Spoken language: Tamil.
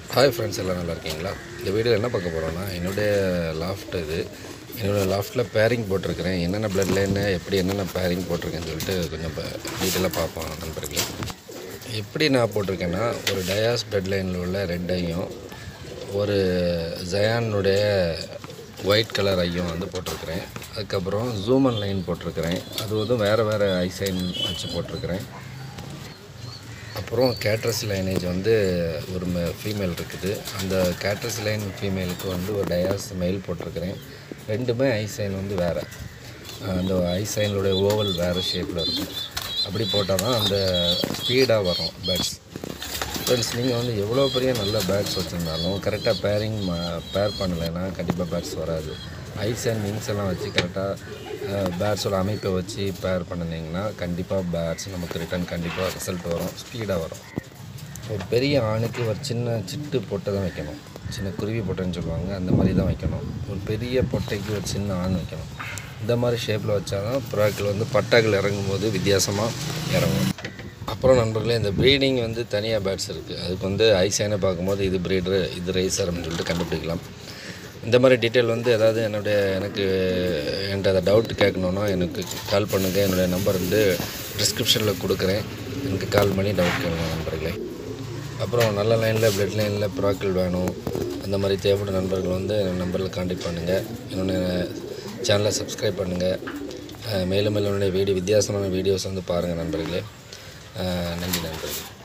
ஹாய் ஃப்ரெண்ட்ஸ் எல்லாம் நல்லா இருக்கீங்களா இந்த வீடியோ என்ன பார்க்க போகிறோன்னா என்னுடைய லாஃப்ட் இது என்னோடய லாஃப்ட்டில் பேரிங் போட்டிருக்கிறேன் என்னென்ன பிளட் லைனு எப்படி என்னென்ன பேரிங் போட்டிருக்கேன்னு சொல்லிட்டு கொஞ்சம் டீட்டெயிலாக பார்ப்போம் நண்பர்களே எப்படி நான் போட்டிருக்கேன்னா ஒரு டயாஸ் பிளட் லைனில் உள்ள ரெட் ஐயும் ஒரு ஜயானுடைய ஒயிட் கலர் ஐயும் வந்து போட்டிருக்கிறேன் அதுக்கப்புறம் ஜூமன் லைன் போட்டிருக்கிறேன் அது வந்து வேறு வேறு ஐசைன் வச்சு போட்டிருக்கிறேன் அப்புறம் கேட்ரஸ் லைனேஜ் வந்து ஒரு ஃபீமேல் இருக்குது அந்த கேட்ரஸ் லைன் ஃபீமேலுக்கு வந்து ஒரு டயாஸ் மெயில் போட்டிருக்கிறேன் ரெண்டுமே ஐசைன் வந்து வேறு அந்த ஐசைனுடைய ஓவல் வேறு ஷேப்பில் இருக்கும் அப்படி போட்டால் தான் அந்த ஸ்பீடாக வரும் பேட்ஸ் ஃப்ரெண்ட்ஸ் நீங்கள் வந்து எவ்வளோ பெரிய நல்ல பேட்ஸ் வச்சுருந்தாலும் கரெக்டாக பேரிங் பேர் பண்ணலைன்னா கண்டிப்பாக பேட்ஸ் வராது ஐஸ் அண்ட் விங்ஸ் எல்லாம் வச்சு கரெக்டாக பேட்ஸோட அமைப்பை வச்சு பேர் பண்ணினீங்கன்னா கண்டிப்பாக பேட்ஸ் நமக்கு ரிட்டர்ன் கண்டிப்பாக ரிசல்ட் வரும் ஸ்பீடாக வரும் ஒரு பெரிய ஆணுக்கு ஒரு சின்ன சிட்டு பொட்டை தான் வைக்கணும் சின்ன குருவி பொட்டைன்னு சொல்லுவாங்க அந்த மாதிரி தான் வைக்கணும் ஒரு பெரிய பொட்டைக்கு ஒரு சின்ன ஆண் வைக்கணும் இந்த மாதிரி ஷேப்பில் வச்சா தான் புறாக்கள் வந்து பட்டாக்கள் இறங்கும்போது வித்தியாசமாக இறங்கும் அப்புறம் நண்பர்களே இந்த ப்ரீடிங் வந்து தனியாக பேட்ஸ் இருக்குது அதுக்கு வந்து ஐசைனை பார்க்கும்போது இது ப்ரீடரு இது ரேசர் அப்படின்னு சொல்லிட்டு கண்டுபிடிக்கலாம் இந்த மாதிரி டீட்டெயில் வந்து ஏதாவது என்னுடைய எனக்கு என்கிட்ட அதை டவுட் கேட்கணுன்னா எனக்கு கால் பண்ணுங்கள் என்னுடைய நம்பர் வந்து டிஸ்கிரிப்ஷனில் கொடுக்குறேன் எனக்கு கால் பண்ணி டவுட் கேளுங்க நண்பர்களே அப்புறம் நல்ல லைனில் பிளட் லைனில் ப்ராக்கள் வேணும் அந்த மாதிரி தேவைப்பட்ட நண்பர்கள் வந்து என் நம்பரில் காண்டாக்ட் பண்ணுங்கள் என்னுடைய சேனலை சப்ஸ்கிரைப் பண்ணுங்கள் மேலும் மேலும் என்னுடைய வீடியோ வித்தியாசமான வீடியோஸ் வந்து பாருங்கள் நண்பர்களே அஹ் நன்றி நண்பர்களே